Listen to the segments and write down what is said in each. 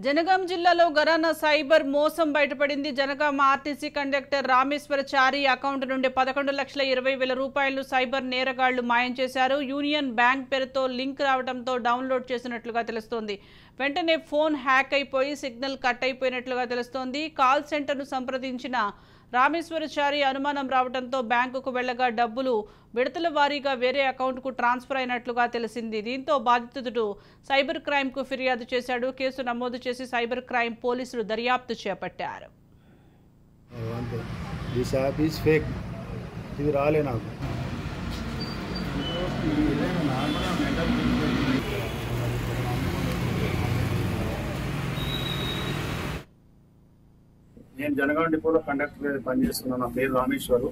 జనగాం జిల్లాలో గరానా సైబర్ మోసం బయటపడింది Jangaon RTC conductor Rameshwarachari account నుండి పదకొండు లక్షల ఇరవై వేల రూపాయలు సైబర్ నేరగాళ్లు మాయం చేశారు యూనియన్ బ్యాంక్ పేరుతో లింక్ రావడంతో డౌన్లోడ్ చేసినట్లుగా తెలుస్తోంది వెంటనే ఫోన్ హ్యాక్ అయిపోయి సిగ్నల్ కట్ అయిపోయినట్లుగా తెలుస్తోంది కాల్ సెంటర్ను సంప్రదించిన రామేశ్వరచారి అనుమానం రావడంతో బ్యాంకుకు వెళ్లగా డబ్బులు విడతల వారీగా వేరే అకౌంట్కు ట్రాన్స్ఫర్ అయినట్లుగా తెలిసింది దీంతో బాధితుడు సైబర్ క్రైమ్కు ఫిర్యాదు చేశాడు కేసు నమోదు చేసి సైబర్ క్రైమ్ పోలీసులు దర్యాప్తు చేపట్టారు అంతే దిస్ యాప్ ఈజ్ ఫేక్ ఇది రాలే నాకు నేను జనగాం డిపోలో కండక్టర్ పనిచేస్తున్నాను నా పేరు రామేశ్వరు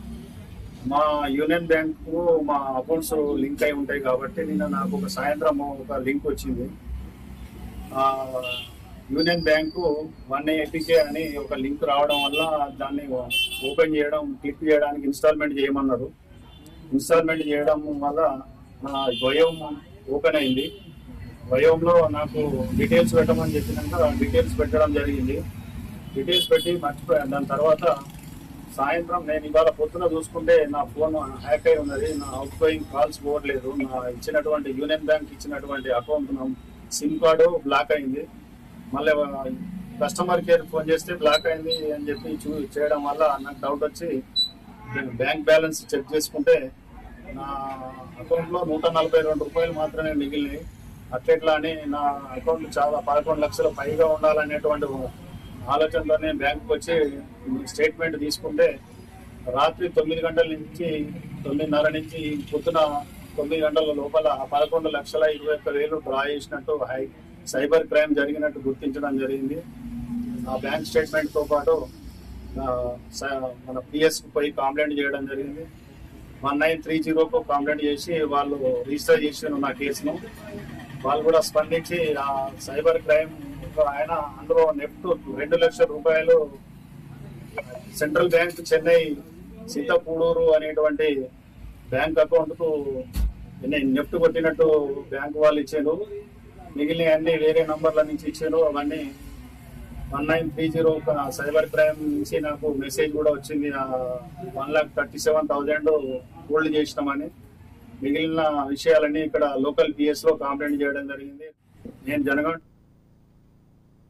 మా యూనియన్ బ్యాంకు మా అకౌంట్స్ లింక్ అయి ఉంటాయి కాబట్టి నిన్న నాకు ఒక సాయంత్రం ఒక లింక్ వచ్చింది ఆ, యూనియన్ బ్యాంకు వన్ ఎయిటీకే అని ఒక లింక్ రావడం వల్ల దాన్ని ఓపెన్ చేయడం క్లిక్ చేయడానికి ఇన్స్టాల్మెంట్ చేయమన్నారు ఇన్స్టాల్మెంట్ చేయడం వల్ల నా వయోం ఓపెన్ అయింది వయోంలో నాకు డీటెయిల్స్ పెట్టమని చెప్పినాక డీటెయిల్స్ పెట్టడం జరిగింది డీటెయిల్స్ పెట్టి మర్చిపోయాను దాని తర్వాత సాయంత్రం నేను ఇవాళ పొద్దున చూసుకుంటే నా ఫోన్ హ్యాక్ అయి ఉన్నది నా అవుట్ గోయింగ్ కాల్స్ పోవట్లేదు నా ఇచ్చినటువంటి యూనియన్ బ్యాంక్ ఇచ్చినటువంటి అకౌంట్ నా సిమ్ కార్డు బ్లాక్ అయింది మళ్ళీ కస్టమర్ కేర్ ఫోన్ చేస్తే బ్లాక్ అయింది అని చెప్పి చూ చేయడం వల్ల నాకు డౌట్ వచ్చి నేను బ్యాంక్ బ్యాలెన్స్ చెక్ చేసుకుంటే నా అకౌంట్లో నూట నలభై రెండు రూపాయలు మాత్రమే మిగిలినాయి అట్లెట్లా అని నా అకౌంట్ చాలా పదకొండు లక్షల పైగా ఉండాలనేటువంటి ఆలోచనతో నేను బ్యాంకుకి వచ్చి స్టేట్మెంట్ తీసుకుంటే రాత్రి తొమ్మిది గంటల నుంచి తొమ్మిదిన్నర నుంచి పొద్దున తొమ్మిది గంటల లోపల పదకొండు లక్షల ఇరవై ఒక్క వేలు డ్రా చేసినట్టు హై సైబర్ క్రైమ్ జరిగినట్టు గుర్తించడం జరిగింది ఆ బ్యాంక్ స్టేట్మెంట్ తో పాటు ఆ, స- మన పిఎస్ పోయి కంప్లైంట్ చేయడం జరిగింది వన్ నైన్ త్రీ జీరోకు కంప్లైంట్ చేసి వాళ్ళు రిజిస్టర్ చేసిన నా కేసును వాళ్ళు కూడా స్పందించి ఆ సైబర్ క్రైమ్ ఆయన అందులో నెఫ్ట్ రెండు లక్షల రూపాయలు సెంట్రల్ బ్యాంక్ చెన్నై సీతపూడూరు అనేటువంటి బ్యాంక్ అకౌంట్ కు నెఫ్ట్ కొట్టినట్టు బ్యాంక్ వాళ్ళు ఇచ్చారు మిగిలిన అన్ని వేరే నంబర్ల నుంచి ఇచ్చారు అవన్నీ one nine three zero cyber crime నుంచి నాకు మెసేజ్ కూడా వచ్చింది one lakh thirty seven thousand hold చేసినామని మిగిలిన విషయాలన్నీ ఇక్కడ లోకల్ పిఎస్ లో కంప్లైంట్ చేయడం జరిగింది నేను జనగాం